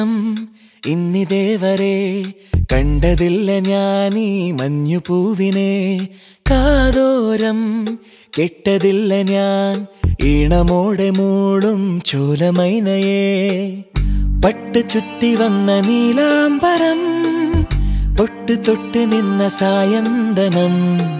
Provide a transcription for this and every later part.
നേരം ഇന്നിതേവരെ കണ്ടതില്ല ഞാനീ മഞ്ഞുപൂവിനെ കാതോരം കെട്ടതില്ല ഞാൻ ഈണമോടെ മൂടും ചോലമൈനയെ പട്ട് ചുറ്റി വന്ന നീലാംബരം പൊട്ട് തൊട്ട് നിന്ന സായന്തനം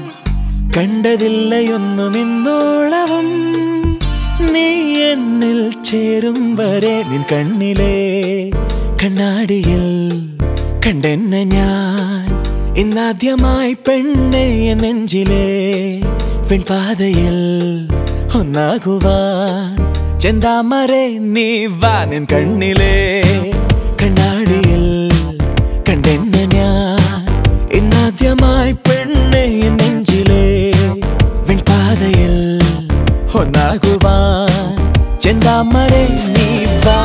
കണ്ടതില്ലയൊന്നുമിന്നോളവും നീ എന്നിൽ ചേരും വരെ നിൻ കണ്ണിലെ കണ്ണാടിയിൽ കണ്ടെന്ന ഞാൻ ഇന്നാദ്യമായി പെണ്ണെ എൻ നെഞ്ചിലെ പെൺപാതയിൽ ഒന്നാകുവാൻ ചെന്താമരെ നീ വാ നിൻ കണ്ണിലെ കണ്ണാടിയിൽ കണ്ടെന്ന ഞാൻ ഇന്നാദ്യമായി പെണ്ണെ എൻ നെഞ്ചിലെ വെൺപാതയിൽ ഒന്നാകുവാൻ ചെന്താമരെ നീ വാ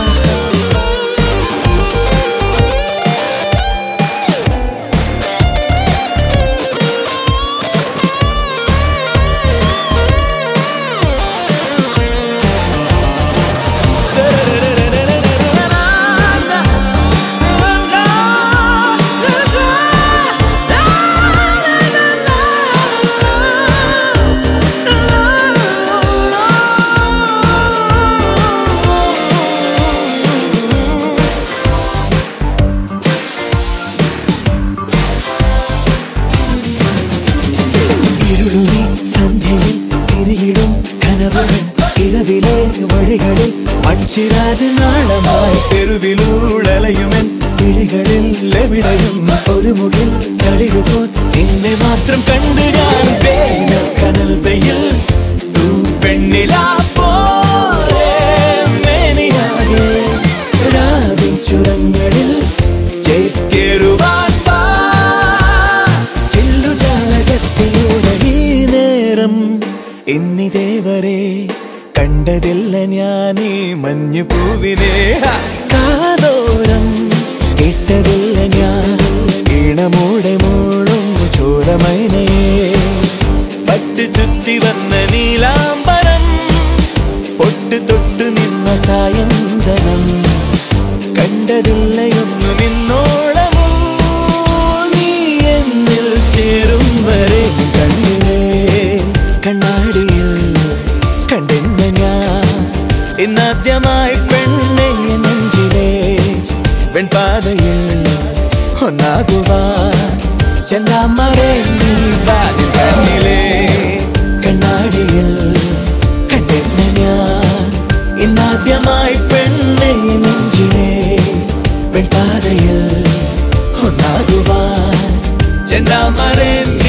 ഇരുളുമി സന്ധ്യയിൽ തിരിയിടും കനവുകൾ ഇരവിലെ വഴികളിൽ മൺചിരാത് നാളമായി തെരുവിലൂടലയുമൻ കിളികളിൽ എവിടെയും ഒരു മുകിൽ കളിരുപോൽ നിന്നെ മാത്രം കണ്ടു ഞാൻ വേനൽ കനൽ വെയിൽ തൂ പെണ്ണിലാ പോലെ മേനിയാകെ രാവിൻ ചുരങ്ങളിൽ ചേക്കേറുവാൻ വാ ചില്ലുജാലകത്തിലൂടെ ഈ നേരം ഇന്നിതേവരെ കണ്ടതില്ല ഞാൻ ഈ മഞ്ഞു പൂവിനെ കാതോരം കേട്ടതില്ല ഞാൻ ഈണമൂടെ മൂടും ചോരമൈനേ പട്ട് ചുറ്റി വന്ന നീലാംബരം പൊട്ട് തൊട്ട് നിന്ന സായന്തനം കണ്ടതില്ലയൊന്നു നിന്നോളമോ നീ എന്നിൽ ചേരും വരെ കണ്ണിലെ കണ്ണാടിയിൽ കണ്ടെന്ന ഞാൻ ഇന്നാദ്യമായി പെണ്ണെ എൻ നെഞ്ചിലെ വെൺപാതയിൽ ഒന്നാകുവാൻ ചെന്താമരെ നീ വാതിൽ കണ്ണിലെ കണ്ണാടിയിൽ കണ്ടെന്ന ഞാൻ ഇന്നാദ്യമായി പെണ്ണെ എൻ നെഞ്ചിലെ വെൺപാതയിൽ ഒന്നാകുവാൻ ചെന്താമരെ